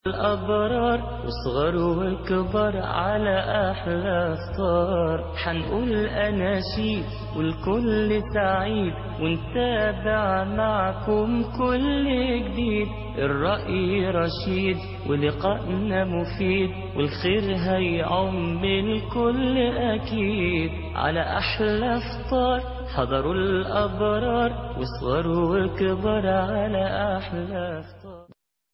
الأبرار وصغر وكبر على أحلى فطار حنقول أناشيد والكل سعيد ونتابع معكم كل جديد الرأي رشيد ولقائنا مفيد والخير هيعم الكل أكيد على أحلى فطار حضروا الأبرار وصغر وكبر على أحلى فطار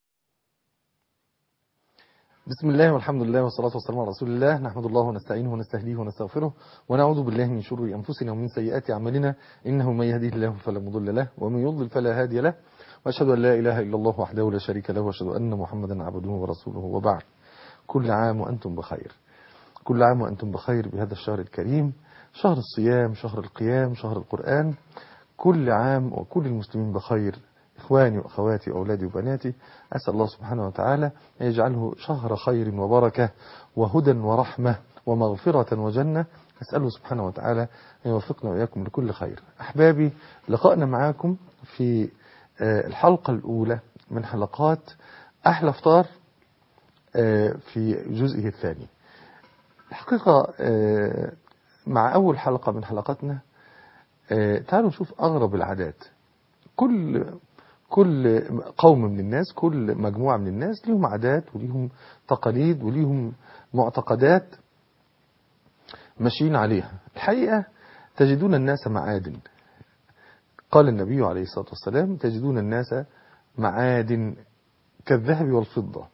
بسم الله والحمد لله والصلاة والسلام على رسول الله نحمد الله ونستعينه ونستهديه ونستغفره ونعوذ بالله من شرور أنفسنا ومن سيئات أعمالنا إنه من يهديه الله فلا مضل له ومن يضلل فلا هادي له وأشهد أن لا إله إلا الله وحده لا شريك له وأشهد أن محمدا عبده ورسوله وبعد كل عام وأنتم بخير كل عام وأنتم بخير بهذا الشهر الكريم شهر الصيام شهر القيام شهر القرآن كل عام وكل المسلمين بخير إخواني وأخواتي وأولادي وبناتي أسأل الله سبحانه وتعالى أن يجعله شهر خير وبركة وهدى ورحمة ومغفرة وجنة أسأله سبحانه وتعالى أن يوفقنا وإياكم لكل خير أحبابي لقائنا معاكم في الحلقة الأولى من حلقات أحلى فطار في جزئه الثاني الحقيقة مع أول حلقة من حلقاتنا تعالوا نشوف أغرب العادات كل كل قوم من الناس كل مجموعة من الناس ليهم عادات وليهم تقاليد وليهم معتقدات ماشيين عليها الحقيقة تجدون الناس معادن قال النبي عليه الصلاة والسلام تجدون الناس معادن كالذهب والفضة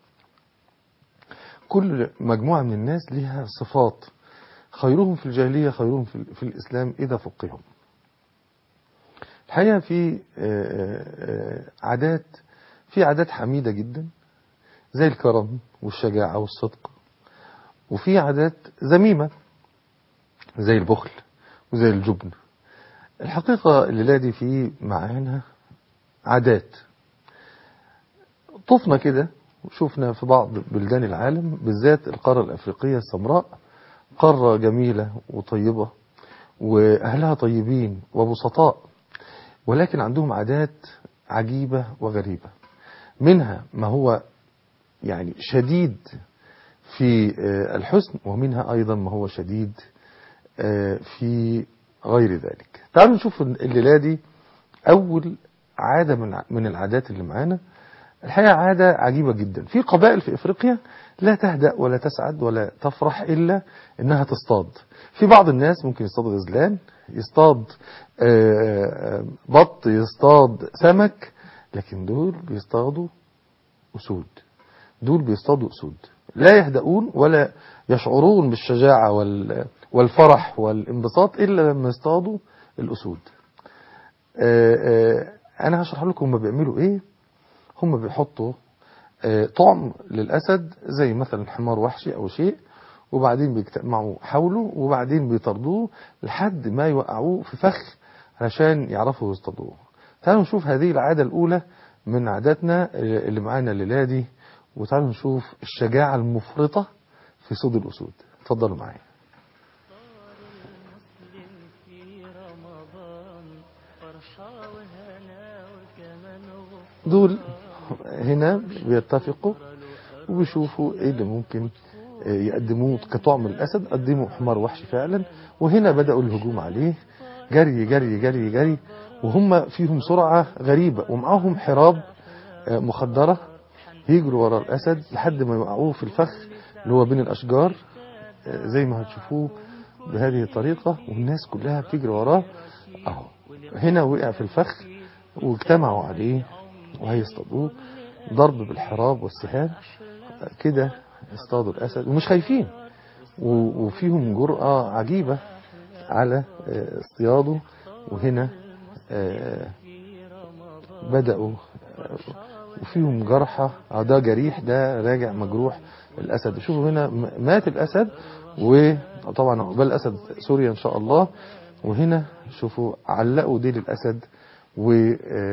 كل مجموعة من الناس لها صفات خيرهم في الجاهلية خيرهم في الإسلام إذا فقهم الحقيقة في عادات في عادات حميدة جدا زي الكرم والشجاعة والصدق وفي عادات ذميمة زي البخل وزي الجبن الحقيقة الليلة دي في معانا عادات طفنا كده وشوفنا في بعض بلدان العالم بالذات القارة الأفريقية السمراء قارة جميلة وطيبة وأهلها طيبين وبسطاء ولكن عندهم عادات عجيبة وغريبة منها ما هو يعني شديد في الحسن ومنها أيضا ما هو شديد في غير ذلك تعالوا نشوف الليلة دي أول عادة من من العادات اللي معانا الحقيقة عادة عجيبة جدا في قبائل في إفريقيا لا تهدأ ولا تسعد ولا تفرح إلا إنها تصطاد في بعض الناس ممكن يصطاد غزلان يصطاد بط يصطاد سمك لكن دول بيصطادوا أسود دول بيصطادوا أسود لا يهدؤون ولا يشعرون بالشجاعة والفرح والانبساط إلا لما يصطادوا الأسود أنا هشرح لكم هم بيعملوا إيه هم بيحطوا طعم للأسد زي مثلا حمار وحشي أو شيء وبعدين بيجتمعوا حوله وبعدين بيطردوه لحد ما يوقعوه في فخ علشان يعرفوا يصطادوه تعالوا نشوف هذه العادة الأولى من عاداتنا اللي معانا الليلة دي وتعالوا نشوف الشجاعة المفرطة في صيد الأسود اتفضلوا معايا دول هنا بيتفقوا وبيشوفوا ايه اللي ممكن يقدموه كطعم الأسد قدموا حمار وحشي فعلا وهنا بدأوا الهجوم عليه جري جري جري جري وهم فيهم سرعة غريبة ومعاهم حراب مخدرة يجروا ورا الأسد لحد ما يوقعوه في الفخ اللي هو بين الأشجار زي ما هتشوفوه بهذه الطريقة والناس كلها بتجري وراه اهو هنا وقع في الفخ واجتمعوا عليه وهيصطادوه ضرب بالحراب والسهام كده اصطادوا الأسد ومش خايفين وفيهم جرأة عجيبة على اصطياده وهنا بدأوا وفيهم جرحى ده جريح ده راجع مجروح الأسد شوفوا هنا مات الأسد وطبعا عقبال الأسد سوريا إن شاء الله وهنا شوفوا علقوا ديل الأسد و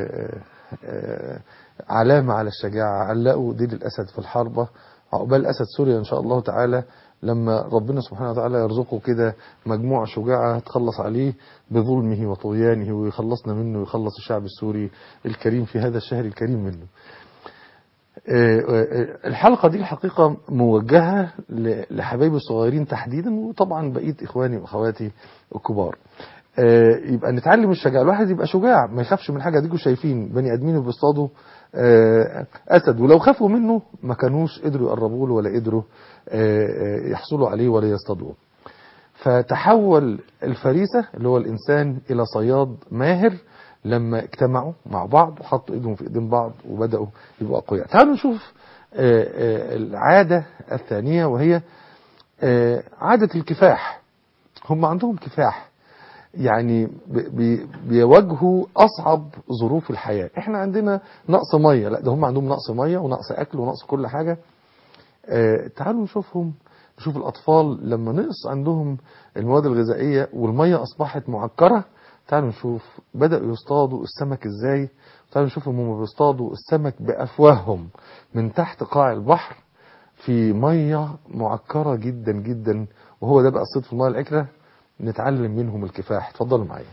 علامة على الشجاعة علقوا ديل الأسد في الحربة عقبال أسد سوريا إن شاء الله تعالى لما ربنا سبحانه وتعالى يرزقه كده مجموعة شجاعة تخلص عليه بظلمه وطغيانه ويخلصنا منه ويخلص الشعب السوري الكريم في هذا الشهر الكريم منه آه، آه، الحلقة دي الحقيقة موجهة ل- لحبايبي الصغيرين تحديدا وطبعا بقية إخواني وأخواتي الكبار آه، يبقى نتعلم الشجاعة الواحد يبقى شجاع ما يخافش من حاجة ديكوا شايفين بني آدمين بيصطادوا آه، أسد ولو خافوا منه ما كانوش قدروا يقربوا له ولا قدروا آه، آه، يحصلوا عليه ولا يصطادوه فتحول الفريسة اللي هو الإنسان إلى صياد ماهر لما اجتمعوا مع بعض وحطوا ايدهم في ايدين بعض وبدأوا يبقوا أقوياء تعالوا نشوف آه، آه، العادة الثانية وهي آه، عادة الكفاح هم عندهم كفاح يعني بي- بي- بيواجهوا أصعب ظروف الحياة احنا عندنا نقص مية لا ده هم عندهم نقص مية ونقص أكل ونقص كل حاجة آه، تعالوا نشوفهم نشوف الأطفال لما نقص عندهم المواد الغذائية والمية أصبحت معكرة تعالوا نشوف بدأوا يصطادوا السمك إزاي تعالوا نشوف هم بيصطادوا السمك بأفواههم من تحت قاع البحر في مية معكرة جدا جدا وهو ده بقى الصيد في المية العكرة نتعلم منهم الكفاح اتفضلوا معايا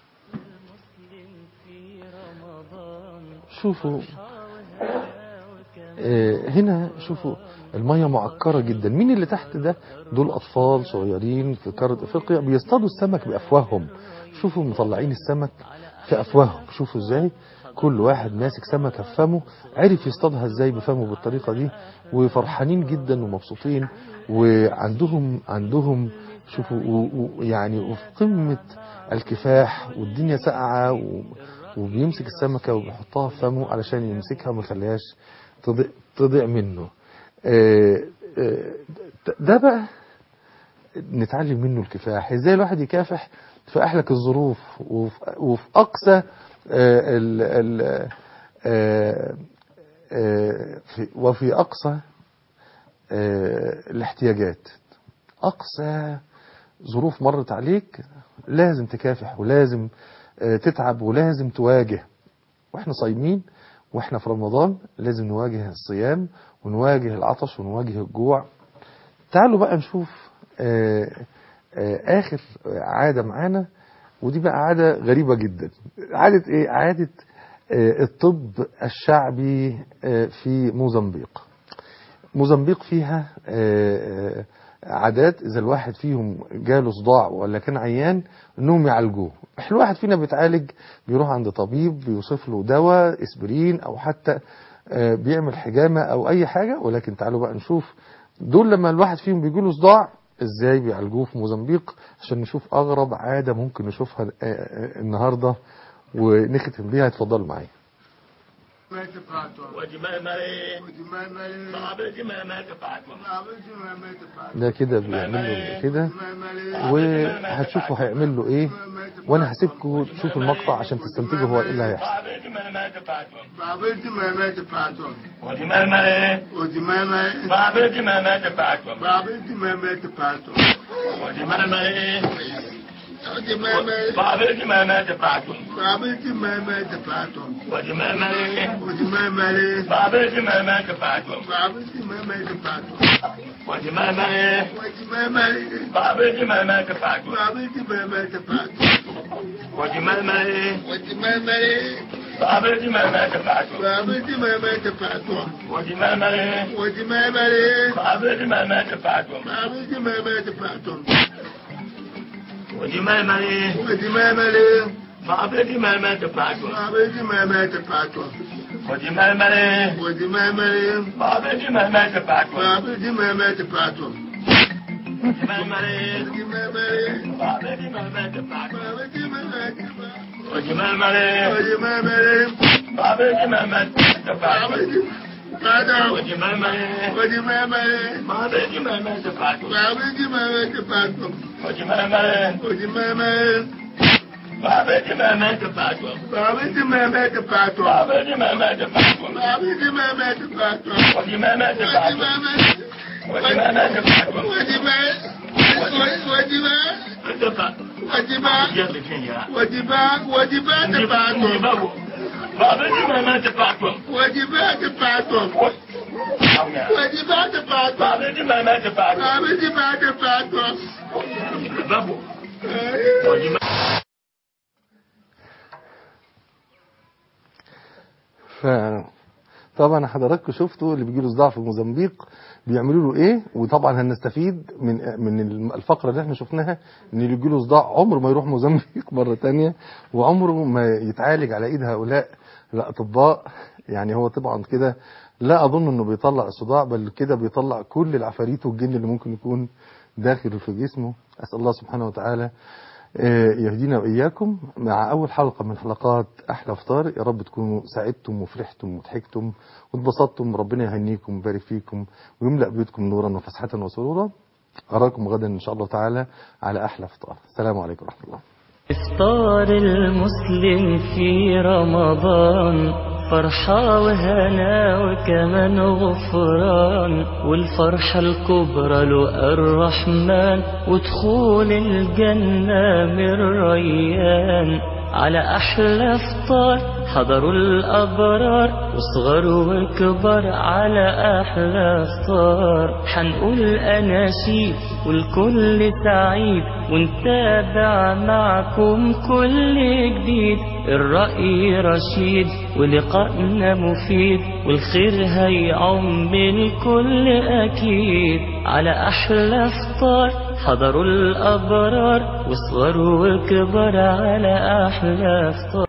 في رمضان شوفوا آه، هنا شوفوا المية معكرة جدا مين اللي تحت ده دول أطفال صغيرين في قارة أفريقيا بيصطادوا السمك بأفواههم شوفوا مطلعين السمك في أفواههم شوفوا ازاي كل واحد ماسك سمكة في فمه عرف يصطادها ازاي بفمه بالطريقة دي وفرحانين جدا ومبسوطين وعندهم عندهم شوفوا و- و- يعني وفي قمة الكفاح والدنيا ساقعة و- وبيمسك السمكة وبيحطها في فمه علشان يمسكها وما يخليهاش تضيع, تضيع منه آه، آه، ده بقى نتعلم منه الكفاح ازاي الواحد يكافح في احلك الظروف وفي وفي اقصى آه، ال ال آه، آه، في- وفي اقصى آه، الاحتياجات اقصى ظروف مرت عليك لازم تكافح ولازم آه، تتعب ولازم تواجه واحنا صايمين واحنا في رمضان لازم نواجه الصيام ونواجه العطش ونواجه الجوع تعالوا بقى نشوف آه، آه، اخر عادة معانا ودي بقى عادة غريبة جدا عادة ايه عادة آه، الطب الشعبي آه، في موزمبيق موزمبيق فيها آه، آه، عادات اذا الواحد فيهم جاله صداع ولا كان عيان انهم يعالجوه احنا الواحد فينا بيتعالج بيروح عند طبيب بيوصف له دواء اسبرين او حتى آه، بيعمل حجامه او اي حاجه ولكن تعالوا بقى نشوف دول لما الواحد فيهم بيجيله صداع ازاي بيعالجوه في موزمبيق عشان نشوف اغرب عاده ممكن نشوفها آه، آه، النهارده ونختم بيها اتفضلوا معايا وجمامري وجمامري صعب الجمامة تفعكم ده كده بيعمل له كده وهتشوفوا هيعمل له ايه وانا هسيبكم تشوفوا المقطع عشان تستنتجوا هو ايه اللي هيحصل صعب الجمامة تفعكم بابا جمامة تفاتهم وجمامري وجمامة صعب الجمامة تفعكم بابا جمامة تفاتهم وجمامري وجمامة صعب الجمامة تفعكم بابا جمامة تفاتهم وجمامري وجمامة صعب الجمامة تفعكم بابا جمامة تفاتهم وجمامري وجمامة صعب الجمامة تفعكم بابا جمامة تفاتهم وجمامري وجمامة صعب الجمامة تفعكم بابا جمامة تفاتهم وجمامري وجمامة صعب الجمامة تفعكم بابا جمامة تفاتهم وجمامري وجمامة صعب الجمامة تفعكم بابا جمامة تفاتهم وجمامري وجمامة صعب الجمامة تفعكم بابا جمامة تفاتهم وجمامري وجمامة صعب الجمامة تفعكم بابا جمامة تفاتهم وجمامري وجمامة صعب الجمامة تفعكم بعدهم وجمامري وجمامة صعب الجمامة تفعكم بابا جمامة تفاتهم وجمامري وجمامة صعب الجمامة تفعكم بابا جمامة تفاتهم صعب الجمامة تفعكم بابا جمامة تفاتهم وجمامة تفعكم وجمامة وجمامة تفعكم وجمامة وجمامة تفعكم وجمامة يلا فيها وجبات وجبات تفاتهم بابا الجمامة تفعكم وجبات تفاتهم وجبات تفاتهم بابا الجمامة تفعكم بابا جبات تفاتهم بابو وجمامة ف طبعا حضراتكم شفتوا اللي بيجي له صداع في موزمبيق بيعملوا له ايه وطبعا هنستفيد من من الفقره اللي احنا شفناها ان اللي بيجي له صداع عمره ما يروح موزمبيق مره تانية وعمره ما يتعالج على ايد هؤلاء الاطباء يعني هو طبعا كده لا اظن انه بيطلع الصداع بل كده بيطلع كل العفاريت والجن اللي ممكن يكون داخل في جسمه اسال الله سبحانه وتعالى آه، يهدينا وإياكم مع أول حلقة من حلقات أحلى فطار يا رب تكونوا سعدتم وفرحتم وضحكتم واتبسطتم ربنا يهنيكم ويبارك فيكم ويملأ بيوتكم نورا وفسحة وسرورا أراكم غدا إن شاء الله تعالى على أحلى فطار السلام عليكم ورحمة الله إفطار المسلم في رمضان فرحة وهنا وكمان غفران والفرحة الكبرى له الرحمن ودخول الجنة من ريان على أحلى فطار حضروا الأبرار وصغر وكبر على أحلى فطار حنقول أناشيد والكل سعيد ونتابع معكم كل جديد الرأي رشيد ولقائنا مفيد والخير هيعم الكل أكيد على أحلى فطار حضروا الأبرار وصغر وكبر على أحلى فطار